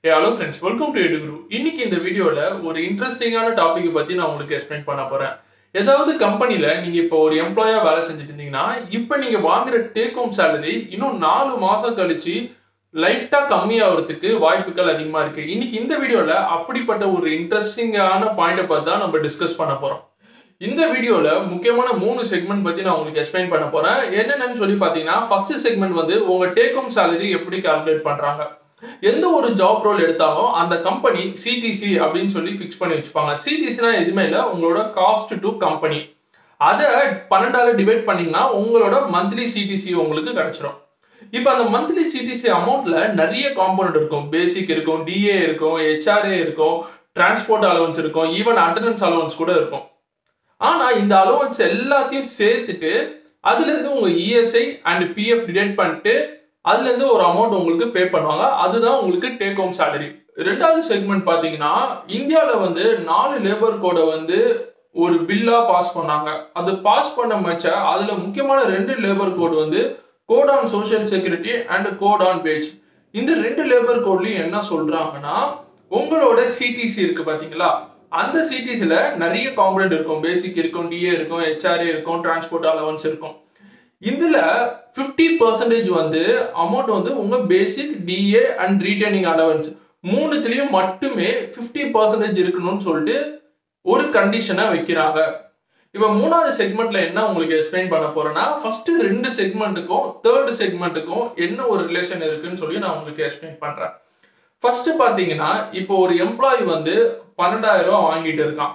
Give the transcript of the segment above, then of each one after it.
A hello friends welcome to எடுகுரு இன்னைக்கு இந்த வீடியோவில் ஒரு இன்ட்ரெஸ்டிங்கான டாபிக் பற்றி நான் உங்களுக்கு எக்ஸ்பிளைன் பண்ண போகிறேன் ஏதாவது கம்பெனியில் நீங்கள் இப்போ ஒரு எம்ப்ளாயாக வேலை செஞ்சுட்டு இருந்தீங்கன்னா இப்போ நீங்கள் வாங்குற டேக் ஹோம் சேலரி இன்னும் நாலு மாதம் கழிச்சு லைட்டாக கம்மியாகிறதுக்கு வாய்ப்புகள் அதிகமாக இருக்குது இன்னைக்கு இந்த வீடியோவில் அப்படிப்பட்ட ஒரு இன்ட்ரெஸ்டிங்கான பாயிண்ட்டை பார்த்து தான் நம்ம டிஸ்கஸ் பண்ண போகிறோம் இந்த வீடியோவில் முக்கியமான மூணு செக்மெண்ட் பற்றி நான் உங்களுக்கு எக்ஸ்பிளைன் பண்ண போகிறேன் என்னென்னு சொல்லி பார்த்தீங்கன்னா ஃபர்ஸ்ட் செக்மெண்ட் வந்து உங்கள் டேக் ஹோம் சேலரி எப்படி கால்குலேட் பண்ணுறாங்க எந்த ஒரு ஜாப் ரோல் எடுத்தாலும் அந்த கம்பெனி சிடிசி அப்படின்னு சொல்லி ஃபிக்ஸ் பண்ணி வச்சுப்பாங்க சிடிசினா எதுவுமே இல்லை உங்களோட காஸ்ட் டு கம்பெனி அதை பன்னெண்டால டிவைட் பண்ணீங்கன்னா உங்களோட மந்த்லி சிடிசி உங்களுக்கு கிடைச்சிரும் இப்போ அந்த மந்த்லி சிடிசி அமௌண்ட்ல நிறைய காம்பனண்ட் இருக்கும் பேசிக் இருக்கும் டிஏ இருக்கும் ஹெச்ஆர்ஏ இருக்கும் டிரான்ஸ்போர்ட் அலவன்ஸ் இருக்கும் ஈவன் அட்டண்டன்ஸ் அலவன்ஸ் கூட இருக்கும் ஆனா இந்த அலவன்ஸ் எல்லாத்தையும் சேர்த்துட்டு அதுல இருந்து உங்க இஎஸ்ஐ அண்ட் பிஎஃப் டிடெக்ட் பண்ணிட்டு அதுல இருந்து ஒரு அமௌண்ட் உங்களுக்கு பே பண்ணுவாங்க அதுதான் உங்களுக்கு டேக் ஹோம் சேலரி ரெண்டாவது செக்மெண்ட் பாத்தீங்கன்னா இந்தியாவில் வந்து நாலு லேபர் கோடை வந்து ஒரு பில்லா பாஸ் பண்ணாங்க அது பாஸ் பண்ண மச்ச அதுல முக்கியமான ரெண்டு லேபர் கோடு வந்து code on social security and code on wage இந்த ரெண்டு லேபர் கோட்லயும் என்ன சொல்றாங்கன்னா உங்களோட சிடிசி இருக்கு பாத்தீங்களா அந்த சிடிசில நிறைய காம்பனண்ட் இருக்கும் பேசிக் இருக்கும் டிஏ இருக்கும் ஹெச்ஆர்ஏ இருக்கும் டிரான்ஸ்போர்ட் அலவன்ஸ் இருக்கும் இதுல ஃபிஃப்டி பர்சன்டேஜ் வந்து அமௌண்ட் வந்து உங்க basic DA and retaining allowance மூணுத்துலயும் மட்டுமே ஃபிஃப்டி பர்சன்டேஜ் இருக்கணும்னு சொல்லிட்டு ஒரு கண்டிஷனை வைக்கிறாங்க இப்போ மூணாவது செக்மெண்ட்ல என்ன உங்களுக்கு எக்ஸ்பிளைன் பண்ண போறேன்னா ஃபர்ஸ்ட் ரெண்டு செக்மெண்ட்டுக்கும் தேர்ட் செக்மெண்ட்டுக்கும் என்ன ஒரு ரிலேஷன் இருக்குன்னு சொல்லி நான் உங்களுக்கு எக்ஸ்பிளைன் பண்றேன் ஃபர்ஸ்ட் பாத்தீங்கன்னா இப்போ ஒரு எம்ப்ளாயி வந்து பன்னெண்டாயிரம் ரூபாய் வாங்கிட்டு இருக்கான்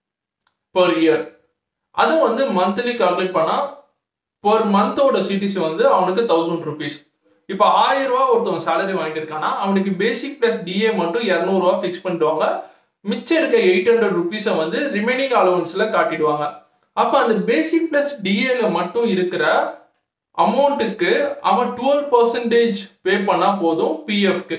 பர் இயர் அது வந்து மந்த்லி கால்குலேட் பண்ணா பர் மந்தோட சிடிசி வந்து அவனுக்கு தௌசண்ட் ருபீஸ் இப்போ ஆயிரம் ரூபா ஒருத்தவன் சேலரி வாங்கிட்டு இருக்கானா அவனுக்கு பேசிக் பிளஸ் டிஏ மட்டும் இரநூறுவா ஃபிக்ஸ் பண்ணிடுவாங்க மிச்சம் இருக்க எயிட் ஹண்ட்ரட் ருபீஸை வந்து ரிமைனிங் அலவன்ஸ்ல காட்டிடுவாங்க அப்போ அந்த பேசிக் பிளஸ் டிஏல மட்டும் இருக்கிற அமௌண்ட்டுக்கு அவன் டுவெல் பர்சன்டேஜ் பே பண்ணா போதும் பிஎஃப்க்கு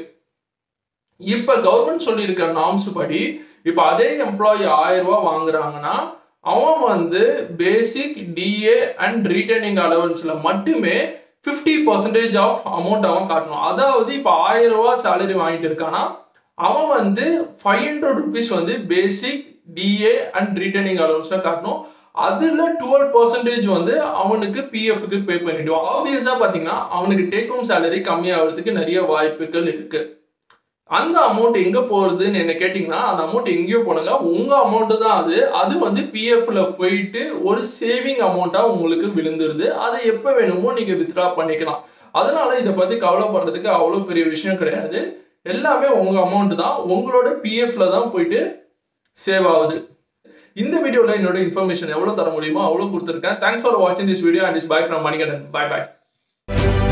இப்போ கவர்மெண்ட் சொல்லியிருக்கிற நார்ம்ஸ் படி இப்போ அதே எம்ப்ளாயி ஆயிரம் ரூபாய் வாங்குறாங்கன்னா அவன் வந்து பேசிக் டிஏ அண்ட் ரீட்டைனிங் அலவன்ஸ்ல மட்டுமே ஃபிஃப்டி பர்சன்டேஜ் ஆஃப் அமௌண்ட் அவன் காட்டணும் அதாவது இப்போ ஆயிரம் ரூபாய் சேலரி வாங்கிட்டு இருக்கானா அவன் வந்து ஃபைவ் ஹண்ட்ரட் ருபீஸ் வந்து பேசிக் டிஏ அண்ட் ரீட்டைனிங் அலவன்ஸ்ல காட்டணும் அதுல டுவெல் பர்சன்டேஜ் வந்து அவனுக்கு பிஎஃப்க்கு பே பண்ணிடுவான் ஆப்வியஸா பாத்தீங்கன்னா அவனுக்கு டேக் ஹோம் சேலரி கம்மியாகிறதுக்கு நிறைய வாய்ப்புகள் இருக்கு அந்த அமௌண்ட் எங்க போறதுன்னு என்ன கேட்டீங்கன்னா அந்த அமௌண்ட் எங்கேயோ போனுங்க உங்க அமௌண்ட் தான் அது அது வந்து பிஎஃப்ல போயிட்டு ஒரு சேவிங் அமௌண்ட்டா உங்களுக்கு விழுந்துருது அதை எப்ப வேணுமோ நீங்க வித்ட்ரா பண்ணிக்கலாம் அதனால இதை பத்தி கவலைப்படுறதுக்கு அவ்வளோ பெரிய விஷயம் கிடையாது எல்லாமே உங்க அமௌண்ட் தான் உங்களோட பிஎஃப்ல தான் போயிட்டு சேவ் ஆகுது இந்த வீடியோல என்னோட இன்ஃபர்மேஷன் எவ்வளவு தர முடியுமோ அவ்வளவு கொடுத்துருக்கேன் தேங்க்ஸ் ஃபார் வாட்சிங் this video and is bye from Manikandan bye by